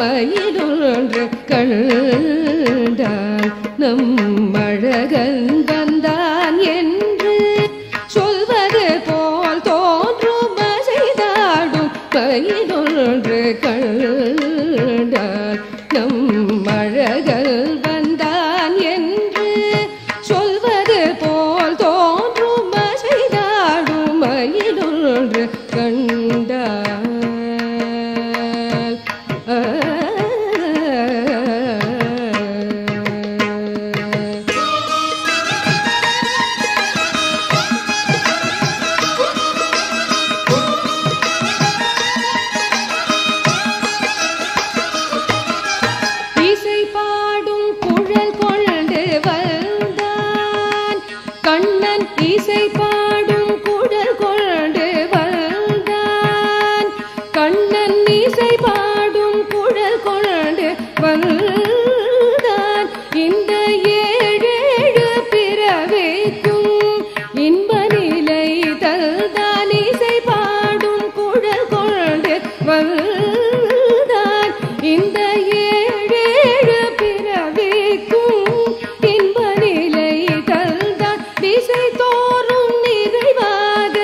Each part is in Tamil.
மயிலொன்று கண்டான் நம் அழகன் வந்தான் என்று சொல்வது போல் தோன்றும் செய்தாடும் மயிலொன்று கண்டான் நம் அழகல் வந்தான் என்று சொல்வது போல் தோன்றும் செய்தாடும் மயிலொன்று கண்டால் ஆ இசை பாடும் குழல் கொண்டு வந்தான் கண்ணன் இசை பாடும் குழல் கொண்டு வந்தான் கண்ணன் இசை பாடும் குழல் கொண்டு வந்தான் இந்த ஏழேழு பிறவிக்கும் இன்ப நிலை தல்தான் இசை பாடும் குழல் கொண்டு வந்தான் இந்த ஏழேழு பிறவிக்கும் இன்ப நிலை தல்தான் திசை தோறும் நிறைவாக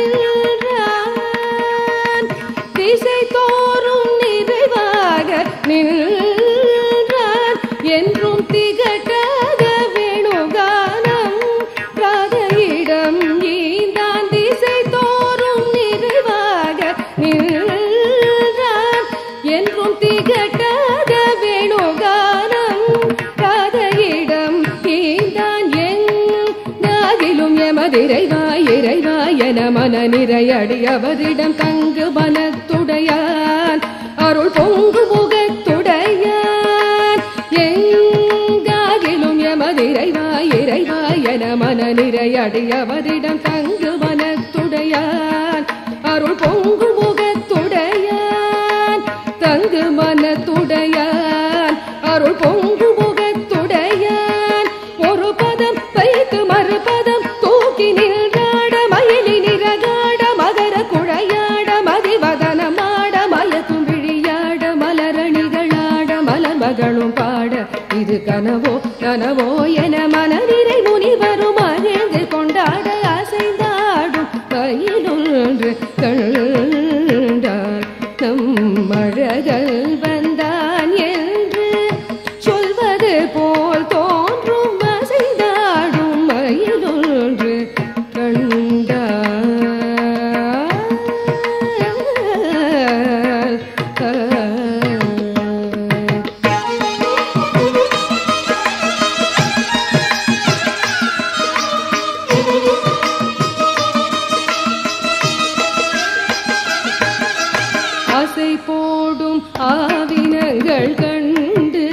நின்றான் திசை தோறும் நிறைவாக நின்றான் என்றும் திகட்டாத வேணுகானம் ராதையிடம் ஈந்தான் திசை தோறும் நிறைவாக நின்றான் என்றும் திகட்டாத வேணுகானம் ராதையிடம் ஈந்தான் எங்காகிலும் எமதிரைவா இறைவா என மன நிறையடி அவரிடம் தங்கு மனத்துடையான் அருள் பொங்கு முகத்துடையான் எங்காகிலும் எமதிரைவா இறைவா என மன நிறையடி அவரிடம் தங்கு மனத்துடையான் அருள் பொங்கு முகத்துடையான் தங்கு மனத்துடையான் அருள் பொங்கு முகத்துடையான் ஒரு பதம் வைத்து மறுபதம் தூக்கி நின்றாட மயிலி நிறகாட மகர குழையாட மதிவதனமாட மயக்கும் விழியாட மலரணிகளாட மலர்மகளும் பாட இது கனவோ கனவோ என மனநிறை முனிவரும் மகிழ்ந்து கொண்டாட அசைந்தாடும் மயிலொன்று கண்டான் நம் அழகல் வந்தான் என்று சொல்வது போல் தோன்றும் அசைந்தாடும் மயிலொன்று கண்டான் ஆசை போடும் ஆவினங்கள் கண்டு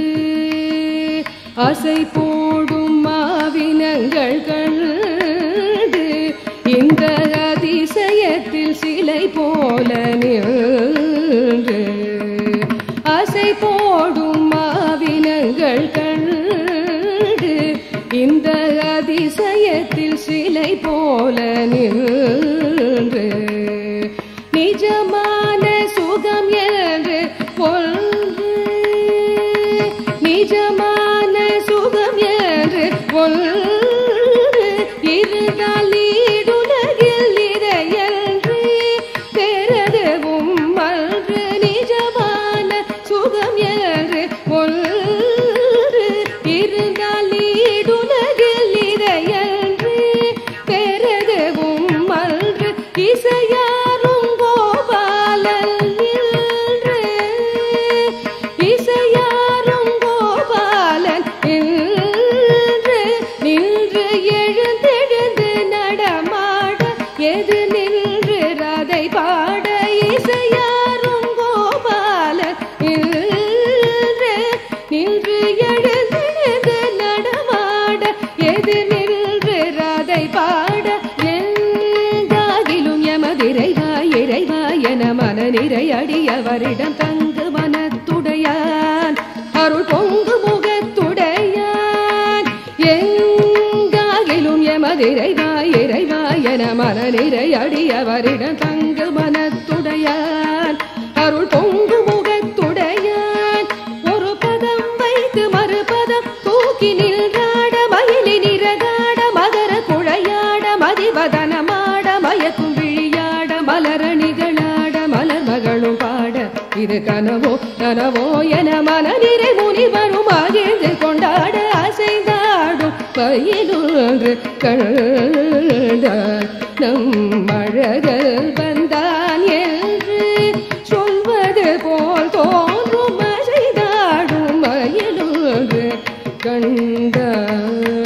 ஆசை போடும் ஆவினங்கள் கண்டு இந்த அதிசயத்தில் சிலை போல நின்று ஆசை போடும் ஆவினங்கள் கண்டு இந்த அதிசயத்தில் சிலை போல நின்று நிஜமான சுகம் என்று ஒன்று நிஜமான சுகம் என்று ஒன்று இருந்தால் ஈடுலகில் இதையன்று பெறதுவும் அன்று நிஜமான சுகம் என்று ஒன்று இருந்தால் ஈடுலகில் இதையன்று பெறதுவும் அன்று இசையாரும் கோபாலன் நின்று இசையாரும் கோபாலன் நின்று நின்று எழுந்தெழுந்து நடமாட எது நின்று ரதை பாட இசையாரும் கோபாலன் நின்று நின்று எழுந்தெழுந்து நடமாட எது நின்று ரதை பாட எங்காகிலும் எமதிரைவா இறைவா என மன நிறை அடியவரிடம் தங்கு மனத்துடையான் அருள் பொங்கு முகத்துடையான் எங்காகிலும் எமதிரைவா இறைவா என மன நிறை அடியவரிடம் தங்கு மனத்துடையான் அருள் பொங்கு முகத்துடையான் இது கனவோ நனவோ என மனநிறை முனிவரும் மகிழ்ந்து கொண்டாட அசைந்தாடும் பயிலொன்று கண்டார் நம் அழகல் வந்தான் என்று சொல்வது போல் தோன்றும் அசைந்தாடும் மயிலொன்று கண்டார்